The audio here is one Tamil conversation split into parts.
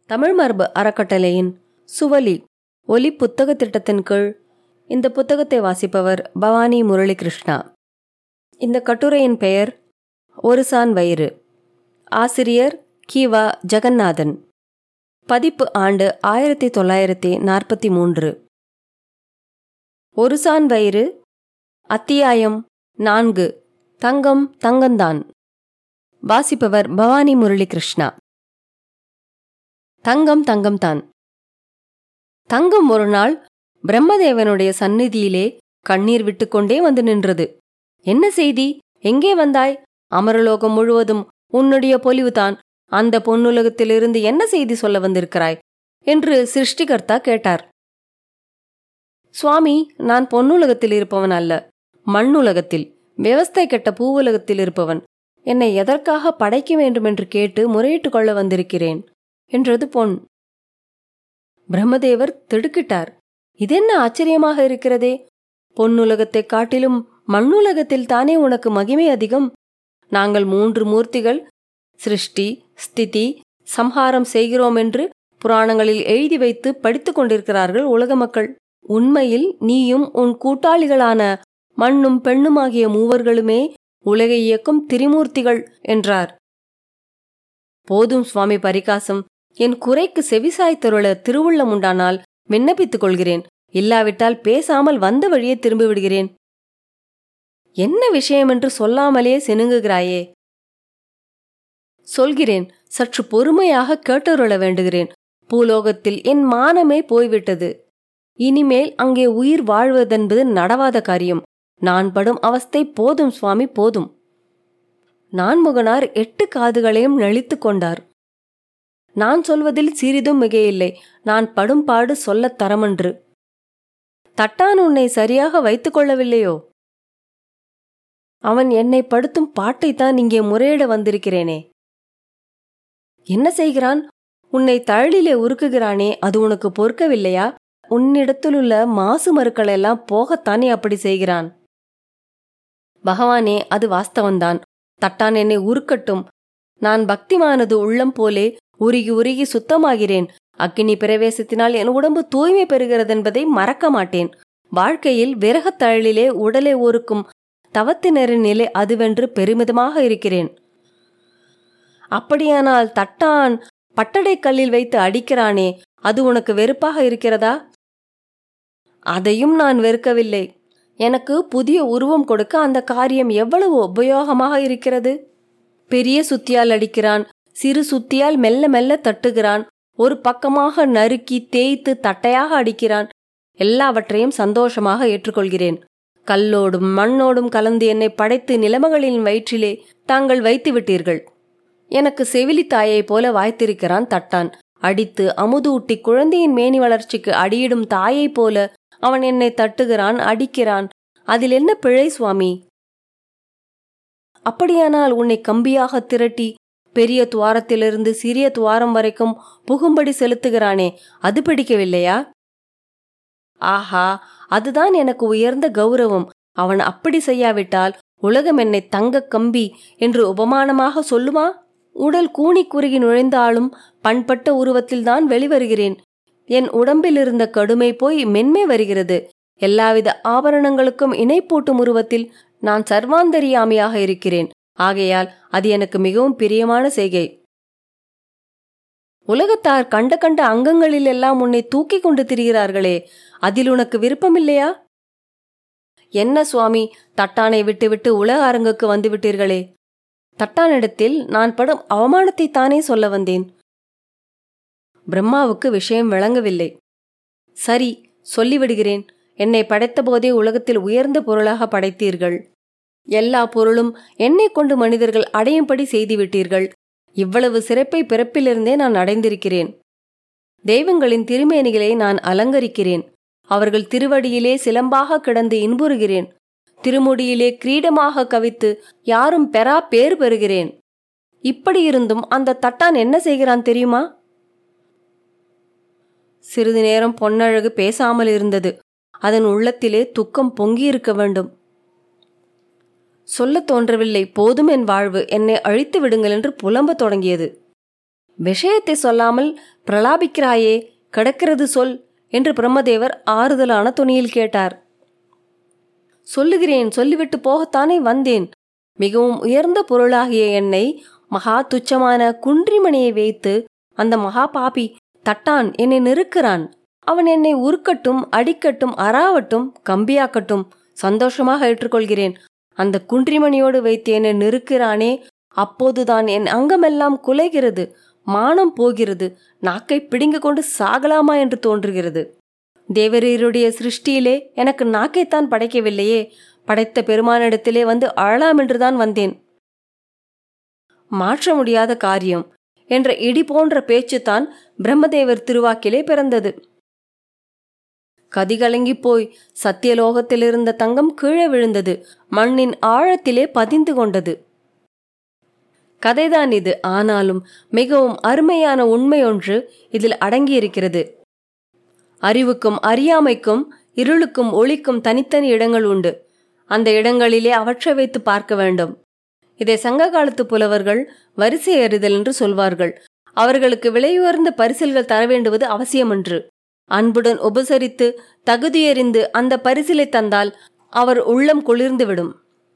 தமிழ் மரபு அறக்கட்டளையின் சுவலி ஒலி புத்தக திட்டத்தின் கீழ் இந்த புத்தகத்தை வாசிப்பவர் பவானி முரளிகிருஷ்ணா இந்த கட்டுரையின் பெயர் ஒரு சான் வயிறு ஆசிரியர் கீவா ஜெகநாதன் பதிப்பு ஆண்டு ஆயிரத்தி தொள்ளாயிரத்தி நாற்பத்தி மூன்று ஒரு சான் வயிறு அத்தியாயம் நான்கு தங்கம் தங்கந்தான் வாசிப்பவர் பவானி முரளிகிருஷ்ணா தங்கம் தங்கம்தான் தங்கம் ஒரு நாள் பிரம்மதேவனுடைய சந்நிதியிலே கண்ணீர் விட்டுக்கொண்டே வந்து நின்றது என்ன செய்தி எங்கே வந்தாய் அமரலோகம் முழுவதும் உன்னுடைய பொலிவுதான் அந்த பொன்னுலகத்திலிருந்து என்ன செய்தி சொல்ல வந்திருக்கிறாய் என்று சிருஷ்டிகர்த்தா கேட்டார் சுவாமி நான் பொன்னுலகத்தில் இருப்பவன் அல்ல மண்ணுலகத்தில் விவஸ்தை கெட்ட பூவுலகத்தில் இருப்பவன் என்னை எதற்காக படைக்க வேண்டுமென்று கேட்டு முறையிட்டுக் கொள்ள வந்திருக்கிறேன் என்றது பொன் பிரம்மதேவர் திடுக்கிட்டார் இதென்ன ஆச்சரியமாக இருக்கிறதே பொன்னுலகத்தைக் காட்டிலும் மண்ணுலகத்தில் தானே உனக்கு மகிமை அதிகம் நாங்கள் மூன்று மூர்த்திகள் சிருஷ்டி ஸ்திதி சம்ஹாரம் செய்கிறோம் என்று புராணங்களில் எழுதி வைத்து படித்துக் கொண்டிருக்கிறார்கள் உலக மக்கள் உண்மையில் நீயும் உன் கூட்டாளிகளான மண்ணும் பெண்ணுமாகிய மூவர்களுமே உலகை இயக்கும் திரிமூர்த்திகள் என்றார் போதும் சுவாமி பரிகாசம் என் குறைக்கு செவிசாய்த்தருள திருவுள்ளம் உண்டானால் விண்ணப்பித்துக் கொள்கிறேன் இல்லாவிட்டால் பேசாமல் வந்த வழியே திரும்பி விடுகிறேன் என்ன விஷயம் என்று சொல்லாமலே சினுங்குகிறாயே சொல்கிறேன் சற்று பொறுமையாக கேட்டருள வேண்டுகிறேன் பூலோகத்தில் என் மானமே போய்விட்டது இனிமேல் அங்கே உயிர் வாழ்வதென்பது நடவாத காரியம் நான் படும் அவஸ்தை போதும் சுவாமி போதும் நான்முகனார் எட்டு காதுகளையும் நெளித்துக் கொண்டார் நான் சொல்வதில் சிறிதும் மிகையில்லை நான் படும் பாடு சொல்லத் தரமன்று தட்டான் உன்னை சரியாக வைத்துக் கொள்ளவில்லையோ அவன் என்னை படுத்தும் பாட்டைத்தான் இங்கே முறையிட வந்திருக்கிறேனே என்ன செய்கிறான் உன்னை தழலிலே உருக்குகிறானே அது உனக்கு பொறுக்கவில்லையா உன்னிடத்திலுள்ள மாசு மறுக்களெல்லாம் போகத்தானே அப்படி செய்கிறான் பகவானே அது வாஸ்தவன்தான் தட்டான் என்னை உருக்கட்டும் நான் பக்திமானது உள்ளம் போலே உருகி உருகி சுத்தமாகிறேன் அக்கினி பிரவேசத்தினால் என் உடம்பு தூய்மை பெறுகிறதென்பதை மறக்க மாட்டேன் வாழ்க்கையில் விரகத் தழலிலே உடலை ஒருக்கும் தவத்தினரின் நிலை அதுவென்று பெருமிதமாக இருக்கிறேன் அப்படியானால் தட்டான் பட்டடை கல்லில் வைத்து அடிக்கிறானே அது உனக்கு வெறுப்பாக இருக்கிறதா அதையும் நான் வெறுக்கவில்லை எனக்கு புதிய உருவம் கொடுக்க அந்த காரியம் எவ்வளவு உபயோகமாக இருக்கிறது பெரிய சுத்தியால் அடிக்கிறான் சிறு சுத்தியால் மெல்ல மெல்ல தட்டுகிறான் ஒரு பக்கமாக நறுக்கி தேய்த்து தட்டையாக அடிக்கிறான் எல்லாவற்றையும் சந்தோஷமாக ஏற்றுக்கொள்கிறேன் கல்லோடும் மண்ணோடும் கலந்து என்னை படைத்து நிலைமகளின் வயிற்றிலே தாங்கள் வைத்து விட்டீர்கள் எனக்கு செவிலி தாயைப் போல வாய்த்திருக்கிறான் தட்டான் அடித்து அமுதூட்டி குழந்தையின் மேனி வளர்ச்சிக்கு அடியிடும் தாயைப் போல அவன் என்னை தட்டுகிறான் அடிக்கிறான் அதில் என்ன பிழை சுவாமி அப்படியானால் உன்னை கம்பியாக திரட்டி பெரிய துவாரத்திலிருந்து சிறிய துவாரம் வரைக்கும் புகும்படி செலுத்துகிறானே அது பிடிக்கவில்லையா ஆஹா அதுதான் எனக்கு உயர்ந்த கௌரவம் அவன் அப்படி செய்யாவிட்டால் உலகம் என்னை தங்க கம்பி என்று உபமானமாக சொல்லுமா உடல் கூனி குறுகி நுழைந்தாலும் பண்பட்ட உருவத்தில்தான் வெளிவருகிறேன் என் உடம்பில் இருந்த கடுமை போய் மென்மை வருகிறது எல்லாவித ஆபரணங்களுக்கும் இணைப்பூட்டும் உருவத்தில் நான் சர்வாந்தரியாமியாக இருக்கிறேன் ஆகையால் அது எனக்கு மிகவும் பிரியமான செய்கை உலகத்தார் கண்ட கண்ட அங்கங்களில் எல்லாம் உன்னை தூக்கிக் கொண்டு திரிகிறார்களே அதில் உனக்கு விருப்பமில்லையா என்ன சுவாமி தட்டானை விட்டுவிட்டு உலக அரங்குக்கு வந்து விட்டீர்களே தட்டானிடத்தில் நான் படும் அவமானத்தை தானே சொல்ல வந்தேன் பிரம்மாவுக்கு விஷயம் விளங்கவில்லை சரி சொல்லிவிடுகிறேன் என்னை படைத்தபோதே உலகத்தில் உயர்ந்த பொருளாக படைத்தீர்கள் எல்லா பொருளும் என்னை கொண்டு மனிதர்கள் அடையும்படி செய்துவிட்டீர்கள் இவ்வளவு சிறப்பை பிறப்பிலிருந்தே நான் அடைந்திருக்கிறேன் தெய்வங்களின் திருமேனிகளை நான் அலங்கரிக்கிறேன் அவர்கள் திருவடியிலே சிலம்பாக கிடந்து இன்புறுகிறேன் திருமுடியிலே கிரீடமாக கவித்து யாரும் பெறா பேர் பெறுகிறேன் இப்படி இருந்தும் அந்த தட்டான் என்ன செய்கிறான் தெரியுமா சிறிது நேரம் பொன்னழகு பேசாமல் இருந்தது அதன் உள்ளத்திலே துக்கம் பொங்கியிருக்க வேண்டும் சொல்லத் தோன்றவில்லை போதும் என் வாழ்வு என்னை அழித்து விடுங்கள் என்று புலம்பத் தொடங்கியது விஷயத்தை சொல்லாமல் பிரலாபிக்கிறாயே கிடக்கிறது சொல் என்று பிரம்மதேவர் ஆறுதலான துணியில் கேட்டார் சொல்லுகிறேன் சொல்லிவிட்டு போகத்தானே வந்தேன் மிகவும் உயர்ந்த பொருளாகிய என்னை மகா துச்சமான குன்றிமணியை வைத்து அந்த மகா பாபி தட்டான் என்னை நெருக்கிறான் அவன் என்னை உருக்கட்டும் அடிக்கட்டும் அறாவட்டும் கம்பியாக்கட்டும் சந்தோஷமாக ஏற்றுக்கொள்கிறேன் அந்த குன்றிமணியோடு வைத்து என்னை நெருக்கிறானே அப்போதுதான் என் அங்கமெல்லாம் குலைகிறது மானம் போகிறது நாக்கை பிடுங்கிக் கொண்டு சாகலாமா என்று தோன்றுகிறது தேவரீருடைய சிருஷ்டியிலே எனக்கு நாக்கைத்தான் படைக்கவில்லையே படைத்த பெருமானிடத்திலே வந்து அழலாம் என்றுதான் வந்தேன் மாற்ற முடியாத காரியம் என்ற இடி போன்ற பேச்சுத்தான் பிரம்மதேவர் திருவாக்கிலே பிறந்தது கதிகலங்கி போய் சத்தியலோகத்தில் இருந்த தங்கம் கீழே விழுந்தது மண்ணின் ஆழத்திலே பதிந்து கொண்டது கதைதான் இது ஆனாலும் மிகவும் அருமையான உண்மை ஒன்று இதில் அடங்கியிருக்கிறது அறிவுக்கும் அறியாமைக்கும் இருளுக்கும் ஒளிக்கும் தனித்தனி இடங்கள் உண்டு அந்த இடங்களிலே அவற்றை வைத்து பார்க்க வேண்டும் இதை சங்க காலத்து புலவர்கள் வரிசை அறிதல் என்று சொல்வார்கள் அவர்களுக்கு விலையுயர்ந்த பரிசில்கள் தர வேண்டுவது அவசியமன்று அன்புடன் உபசரித்து தகுதியறிந்து அந்த பரிசிலை தந்தால் அவர் உள்ளம் குளிர்ந்துவிடும்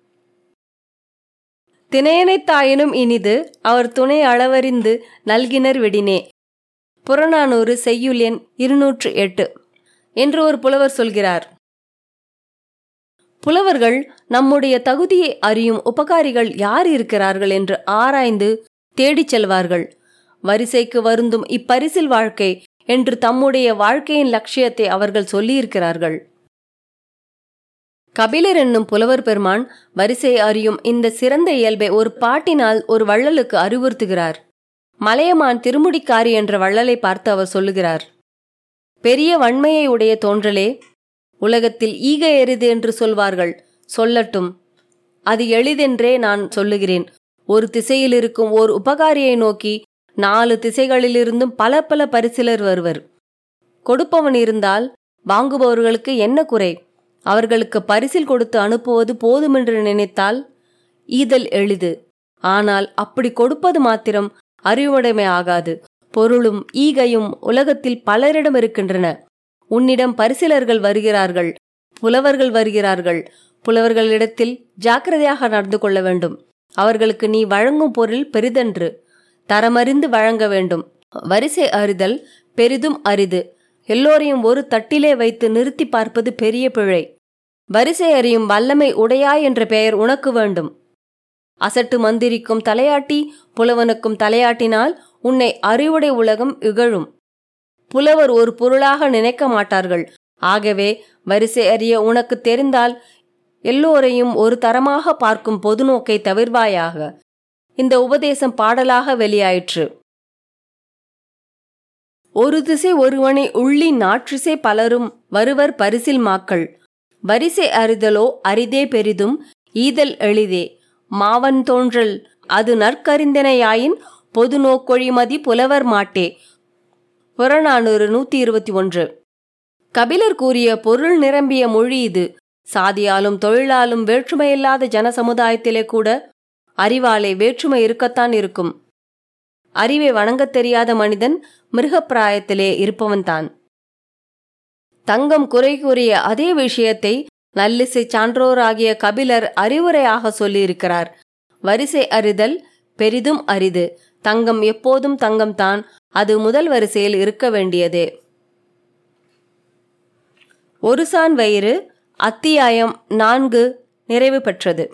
தினையனைத்தாயினும் இனிது அவர் துணை அளவறிந்து நல்கினர் விடினே புறநானூறு செய்யுள் எண் இருநூற்று எட்டு என்று ஒரு புலவர் சொல்கிறார் புலவர்கள் நம்முடைய தகுதியை அறியும் உபகாரிகள் யார் இருக்கிறார்கள் என்று ஆராய்ந்து தேடிச் செல்வார்கள் வரிசைக்கு வருந்தும் இப்பரிசில் வாழ்க்கை என்று தம்முடைய வாழ்க்கையின் லட்சியத்தை அவர்கள் சொல்லியிருக்கிறார்கள் கபிலர் என்னும் புலவர் பெருமான் வரிசை அறியும் இந்த சிறந்த இயல்பை ஒரு பாட்டினால் ஒரு வள்ளலுக்கு அறிவுறுத்துகிறார் மலையமான் திருமுடிக்காரி என்ற வள்ளலை பார்த்து அவர் சொல்லுகிறார் பெரிய வன்மையை உடைய தோன்றலே உலகத்தில் ஈக எரிது என்று சொல்வார்கள் சொல்லட்டும் அது எளிதென்றே நான் சொல்லுகிறேன் ஒரு திசையில் இருக்கும் ஓர் உபகாரியை நோக்கி நாலு திசைகளிலிருந்தும் பல பல பரிசிலர் வருவர் கொடுப்பவன் இருந்தால் வாங்குபவர்களுக்கு என்ன குறை அவர்களுக்கு பரிசில் கொடுத்து அனுப்புவது போதுமென்று நினைத்தால் ஈதல் எளிது ஆனால் அப்படி கொடுப்பது மாத்திரம் அறிவுடைமை ஆகாது பொருளும் ஈகையும் உலகத்தில் பலரிடம் இருக்கின்றன உன்னிடம் பரிசிலர்கள் வருகிறார்கள் புலவர்கள் வருகிறார்கள் புலவர்களிடத்தில் ஜாக்கிரதையாக நடந்து கொள்ள வேண்டும் அவர்களுக்கு நீ வழங்கும் பொருள் பெரிதன்று தரமறிந்து வழங்க வேண்டும் வரிசை அறிதல் பெரிதும் அரிது எல்லோரையும் ஒரு தட்டிலே வைத்து நிறுத்தி பார்ப்பது பெரிய பிழை வரிசை அறியும் வல்லமை உடையாய் என்ற பெயர் உனக்கு வேண்டும் அசட்டு மந்திரிக்கும் தலையாட்டி புலவனுக்கும் தலையாட்டினால் உன்னை அறிவுடை உலகம் இகழும் புலவர் ஒரு பொருளாக நினைக்க மாட்டார்கள் ஆகவே வரிசை அறிய உனக்கு தெரிந்தால் எல்லோரையும் ஒரு தரமாக பார்க்கும் பொதுநோக்கை தவிர்வாயாக இந்த உபதேசம் பாடலாக வெளியாயிற்று ஒரு திசை ஒருவனை உள்ளி நாற்றிசை பலரும் வருவர் பரிசில் மாக்கள் வரிசை அறிதலோ அரிதே பெரிதும் ஈதல் எளிதே மாவன் தோன்றல் அது நற்கரிந்தனையாயின் பொது நோக்கொழிமதி புலவர் மாட்டே புறநானூறு நூத்தி இருபத்தி ஒன்று கபிலர் கூறிய பொருள் நிரம்பிய மொழி இது சாதியாலும் தொழிலாலும் வேற்றுமையில்லாத ஜன சமுதாயத்திலே கூட அறிவாலே வேற்றுமை இருக்கத்தான் இருக்கும் அறிவை வணங்கத் தெரியாத மனிதன் மிருகப்பிராயத்திலே இருப்பவன்தான் தங்கம் குறை கூறிய அதே விஷயத்தை நல்லிசை சான்றோராகிய கபிலர் அறிவுரையாக சொல்லியிருக்கிறார் வரிசை அறிதல் பெரிதும் அரிது தங்கம் எப்போதும் தங்கம்தான் அது முதல் வரிசையில் இருக்க வேண்டியதே ஒரு சான் வயிறு அத்தியாயம் நான்கு நிறைவு பெற்றது